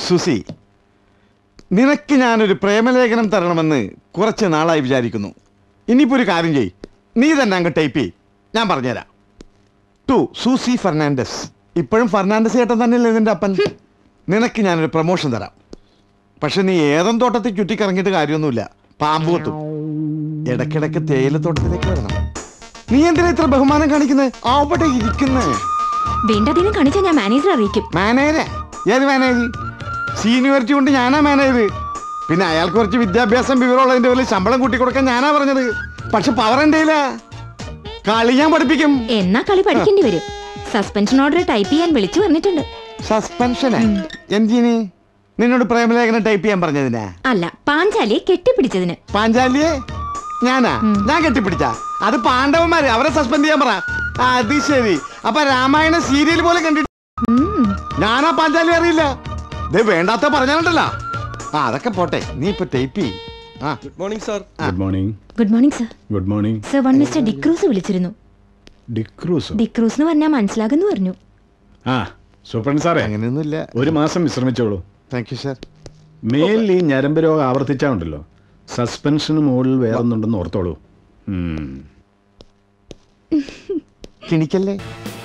സുസി നിനക്ക് ഞാനൊരു പ്രേമലേഖനം തരണമെന്ന് കുറച്ച് നാളായി വിചാരിക്കുന്നു ഇനിയിപ്പോൾ ഒരു കാര്യം ചെയ് നീ തന്നെ അങ്ങ് ടൈപ്പ് ചെയ് ഞാൻ പറഞ്ഞുതരാം ടു സൂസി ഫെർണാണ്ടസ് ഇപ്പോഴും ഫെർണാണ്ടസ് ചേട്ടൻ തന്നെയല്ലേ നിന്റെ അപ്പൻ നിനക്ക് ഞാനൊരു പ്രൊമോഷൻ തരാം പക്ഷെ നീ ഏതും തോട്ടത്തിൽ ചുറ്റിക്കറങ്ങിയിട്ട് കാര്യമൊന്നുമില്ല പാമ്പ് കൊത്തും ഇടയ്ക്കിടയ്ക്ക് തേയിലത്തോട്ടത്തിലേക്ക് വരണം നീ എന്തിനാ ഇത്ര ബഹുമാനം കാണിക്കുന്നത് അവിടെ ഇരിക്കുന്നേ വേണ്ടതിനും കാണിച്ചാൽ ഞാൻ മാനേജറെ അറിയിക്കും മാനേജ് ഏത് മാനേജ് സീനിയോറിറ്റി കൊണ്ട് ഞാനാ മാനേജ് പിന്നെ അയാൾക്ക് കുറച്ച് വിദ്യാഭ്യാസം വിവരമുള്ളതിന്റെ പേരിൽ ശമ്പളം കൂട്ടി കൊടുക്കാൻ ഞാനാ പറഞ്ഞത് പക്ഷെ പവർ എൻ്റെ കയ്യിലാ. കളി ഞാൻ പഠിപ്പിക്കും എന്നാ കളി പഠിക്കേണ്ടി വരും സസ്പെൻഷൻ ഓർഡർ ടൈപ്പ് ചെയ്യാൻ വിളിച്ചു പറഞ്ഞിട്ടുണ്ട് സസ്പെൻഷന് എന്തിന് നിന്നോട് പ്രേമലേഖനം ടൈപ്പ് ചെയ്യാൻ പറഞ്ഞതിനാ അല്ല പാഞ്ചാലിയെ കെട്ടിപ്പിടിച്ചതിന് പാഞ്ചാലിയെ ഞാനാ ഞാൻ കെട്ടിപ്പിടിച്ച അത് പാണ്ഡവന്മാര് അവരെ സസ്പെൻഡ് ചെയ്യാൻ പറ അത് ശരി അപ്പൊ രാമായണ സീരിയൽ പോലെ കണ്ടിട്ട് ഉം. ഞാനാ പാഞ്ചാലി അറിയില്ല ഇത് വേണ്ടാത്ത പറഞ്ഞാലുണ്ടല്ലോ ആ അതൊക്കെ പോട്ടെ നീ ഇപ്പൊ ടൈപ്പ് ചെയ് ആ good morning sir good morning good morning sir good morning sir one mister D'Cruz വിളിച്ചിരുന്നു ഡിക്രൂസ് ഡിക്രൂസ് എന്ന് പറഞ്ഞാൽ മനസ്സിലാകുന്നു പറഞ്ഞു ആ സൂപ്രണ്ട് സാറേ അങ്ങനെയൊന്നുമില്ല ഒരു മാസം വിശ്രമിച്ചോളൂ താങ്ക് യു സാർ മേലിൽ ഈ ഞരമ്പ് രോഗം ആവർത്തിച്ചാ ഉണ്ടല്ലോ സസ്പെൻഷന് മുകളിൽ വേറൊന്നുണ്ടെന്ന് ഓർത്തോളൂ ഉം. കിണിക്കല്ലേ